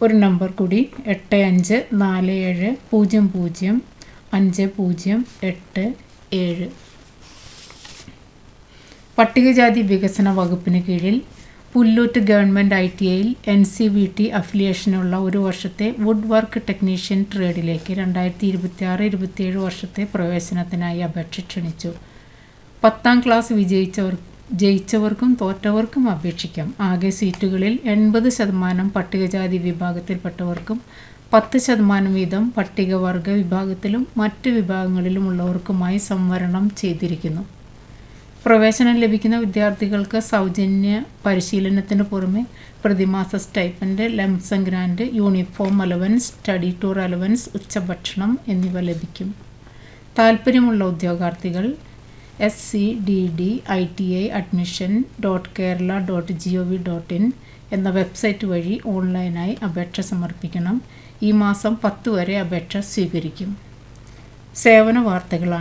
ഒരു നമ്പർ കൂടി എട്ട് അഞ്ച് നാല് ഏഴ് പൂജ്യം പൂജ്യം അഞ്ച് പൂജ്യം എട്ട് ഏഴ് പട്ടികജാതി വികസന വകുപ്പിന് കീഴിൽ പുല്ലൂറ്റ് ഗവൺമെൻറ് ഐ ടി ഐയിൽ എൻ സി വി ടി അഫിലിയേഷനുള്ള ഒരു വർഷത്തെ വുഡ് വർക്ക് ടെക്നീഷ്യൻ ട്രേഡിലേക്ക് രണ്ടായിരത്തി ഇരുപത്തി ആറ് ഇരുപത്തിയേഴ് വർഷത്തെ പ്രവേശനത്തിനായി അപേക്ഷ ക്ഷണിച്ചു പത്താം ക്ലാസ് വിജയിച്ചവർ ജയിച്ചവർക്കും തോറ്റവർക്കും അപേക്ഷിക്കാം ആകെ സീറ്റുകളിൽ എൺപത് ശതമാനം പട്ടികജാതി വിഭാഗത്തിൽപ്പെട്ടവർക്കും പത്ത് ശതമാനം വീതം പട്ടികവർഗ വിഭാഗത്തിലും മറ്റ് വിഭാഗങ്ങളിലുമുള്ളവർക്കുമായി സംവരണം ചെയ്തിരിക്കുന്നു പ്രവേശനം ലഭിക്കുന്ന വിദ്യാർത്ഥികൾക്ക് സൗജന്യ പരിശീലനത്തിന് പുറമെ പ്രതിമാസ stipend lump sum grant uniform allowance study tour allowance ഉച്ചഭക്ഷണം എന്നിവ ലഭിക്കും താല്പര്യമുള്ള ഉദ്യോഗാർത്ഥികൾ S C D D I T I admission dot Kerala dot G O V dot in എന്ന വെബ്സൈറ്റ് വഴി ഓൺലൈനായി അപേക്ഷ സമർപ്പിക്കണം ഈ മാസം പത്ത് വരെ അപേക്ഷ സ്വീകരിക്കും സേവന വാർത്തകളാണ്